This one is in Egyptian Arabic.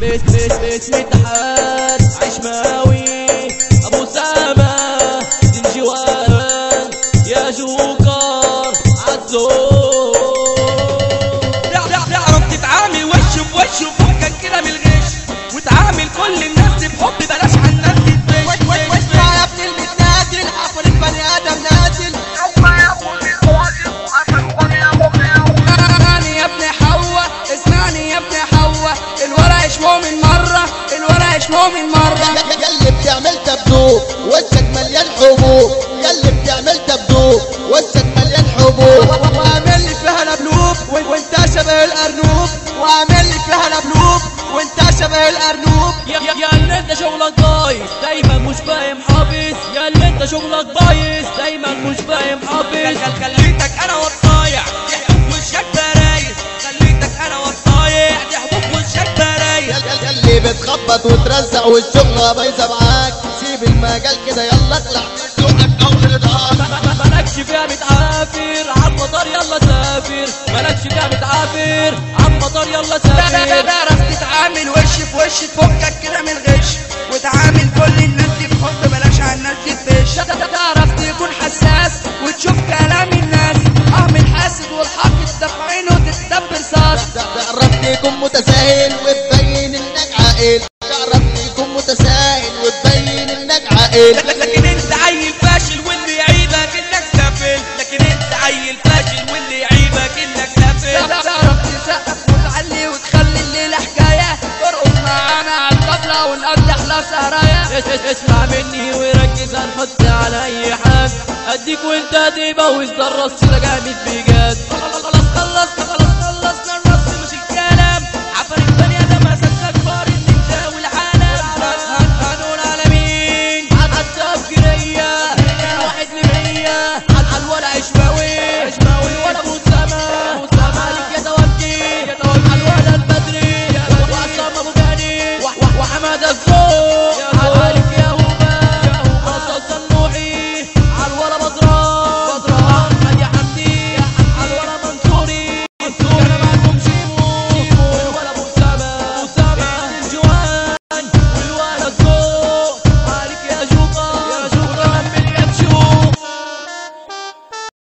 اسمي اتحاد عشماوي ابو سامة زنجوان يا جوكر عزو تعرف تتعامل وش بوش وفكك كده من الغش وتعامل كل الناس بحب بلاش على الناس تتبش واسمع يا ابن المتنازل الحفل البني ادم نازل اسمعني يا ابن حوا اسمعني يا ابن حوا الورق يشمو من مرة الورق يشمو من مرة ياللي بتعمل دبدوب وشك مليان حبوب ياللي بتعمل دبدوب وشك مليان حبوب واعمل لي فيها لبلوب وانت شبه الارنوب واعمل لي فيها لبلوب وانت شبه الارنوب يا يا يا اللي انت شغلك بايظ دايما مش فاهم حافظ يا اللي انت شغلك بايظ دايما مش فاهم حافظ خليتك انا والصايع تحبوب وشك برايز خليتك انا والصايع تحبوب وشك برايز ياللي بتخبط وترزع والشغلة بايظة معاك سيب المجال كده يلا اطلع من ذوقك او رضاك مالكش فيها بتعافر عالمطار يلا سافر مالكش فيها بتعافر عالمطار يلا سافر تعرف تتعامل وش في وش تفكك كده من الغش وتعامل كل الناس دي بحب بلاش على الناس دي تبش تعرف تكون حساس وتشوف كلام الناس اه من حاسد والحق تدفعين وتتدبر صاص تعرف تكون متساهل وتبين انك عاقل تعرف تكون متساهل وتبين انك عاقل لكن انت عيل فاشل واللي يعيبك انك سافل لكن انت عيل فاشل واللي يعيبك انك سافل تعرف تسقف وتعلي وتخلي الليلة حكاية ترقص معانا على الطبلة ونقضي احلى سهرايا اس- اس- اسمع مني وركز هنحط على اي حاجة اديك وانت تبوظ ده الرص ده جامد بجد